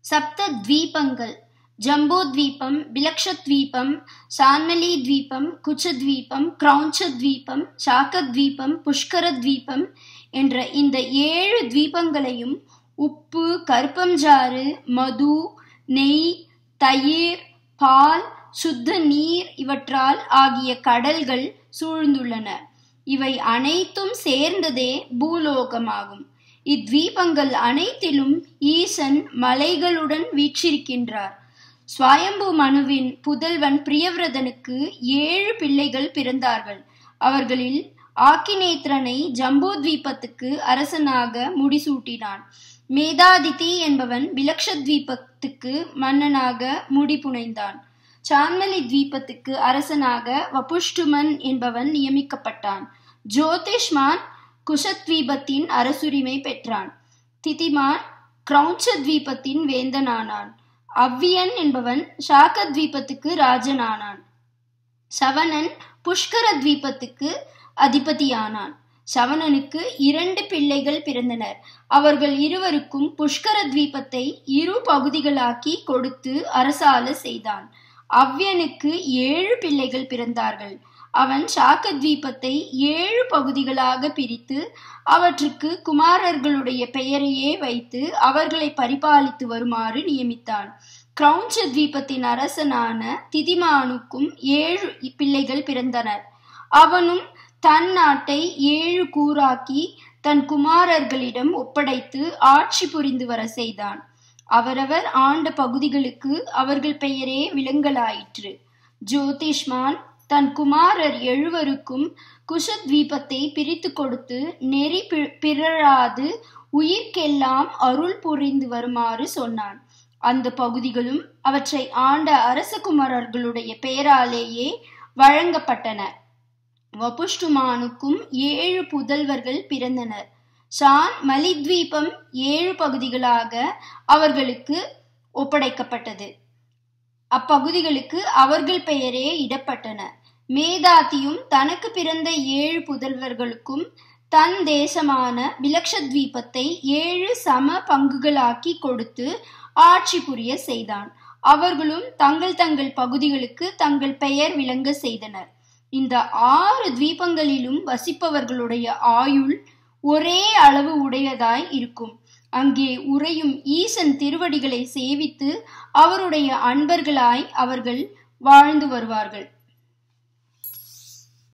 சப்த த்வீபங்கள் ஜம்போத்வீபம் பிலக்ஷத்வீபம் சான்மலி குச்சத்வீபம் கிரௌஞ்சத்வீபம் சாக்கத்வீபம் புஷ்கரத்வீபம் என்ற இந்த ஏழு தீபங்களையும் உப்பு கருப்பஞ்சாறு மது நெய் தயிர் பால் சுத்த நீர் இவற்றால் ஆகிய கடல்கள் சூழ்ந்துள்ளன இவை அனைத்தும் சேர்ந்ததே பூலோகமாகும் இத்வீபங்கள் அனைத்திலும் ஈசன் மலைகளுடன் வீற்றிருக்கின்றார் ஸ்வயம்பு மனுவின் புதல்வன் பிரியவிரதனுக்கு ஏழு பிள்ளைகள் பிறந்தார்கள் அவர்களில் ஆக்கினேத்திரனை ஜம்போத்வீபத்துக்கு அரசனாக முடிசூட்டினான் மேதாதிதி என்பவன் பிலக்ஷத்வீபத்துக்கு மன்னனாக முடி புனைந்தான் சான்மலி தீபத்துக்கு அரசனாக வபுஷ்டுமன் என்பவன் நியமிக்கப்பட்டான் ஜோதிஷ்மான் குஷத்வீபத்தின் அரசுரிமை பெற்றான் திதிமான் கிரௌஞ்சத்வீபத்தின் வேந்தனானான் அவ்வியன் என்பவன் சாக்கத்வீபத்துக்கு ராஜனானான் சவணன் புஷ்கர தீபத்துக்கு அதிபதியானான் சவணனுக்கு இரண்டு பிள்ளைகள் பிறந்தனர் அவர்கள் இருவருக்கும் புஷ்கர தீபத்தை இரு பகுதிகளாக்கி கொடுத்து அரசால செய்தான் அவ்யனுக்கு ஏழு பிள்ளைகள் பிறந்தார்கள் அவன் சாக்கத்வீபத்தை ஏழு பகுதிகளாக பிரித்து அவற்றுக்கு குமாரர்களுடைய பெயரையே வைத்து அவர்களை பரிபாலித்து வருமாறு நியமித்தான் கிரௌஞ்ச தீபத்தின் அரசனான திதிமானுக்கும் ஏழு பிள்ளைகள் பிறந்தனர் அவனும் தன் நாட்டை ஏழு கூறாக்கி தன் குமாரர்களிடம் ஒப்படைத்து ஆட்சி புரிந்து வர செய்தான் அவரவர் ஆண்ட பகுதிகளுக்கு அவர்கள் பெயரே விலங்கலாயிற்று ஜோதிஷ்மான் தன் குமாரர் எழுவருக்கும் குஷத்வீபத்தை பிரித்து கொடுத்து நெறி பிறழாது உயிர்க்கெல்லாம் அருள் புரிந்து வருமாறு சொன்னான் அந்த பகுதிகளும் அவற்றை ஆண்ட அரசகுமாரர்களுடைய பெயராலேயே வழங்கப்பட்டன வபுஷ்டுமானுக்கும் ஏழு புதல்வர்கள் பிறந்தனர் ஷான் மலித்வீபம் ஏழு பகுதிகளாக அவர்களுக்கு ஒப்படைக்கப்பட்டது அப்பகுதிகளுக்கு அவர்கள் பெயரே இடப்பட்டன மேதாத்தியும் தனக்கு பிறந்த ஏழு புதல்வர்களுக்கும் தன் தேசமான விலக்ஷத்வீபத்தை ஏழு சம பங்குகளாக்கி கொடுத்து ஆட்சி புரிய செய்தான் அவர்களும் தங்கள் தங்கள் பகுதிகளுக்கு தங்கள் பெயர் விளங்க செய்தனர் இந்த ஆறு தீபங்களிலும் வசிப்பவர்களுடைய ஆயுள் ஒரே அளவு உடையதாய் இருக்கும் அங்கே உறையும் ஈசன் திருவடிகளை சேவித்து அவருடைய அன்பர்களாய் அவர்கள் வாழ்ந்து வருவார்கள்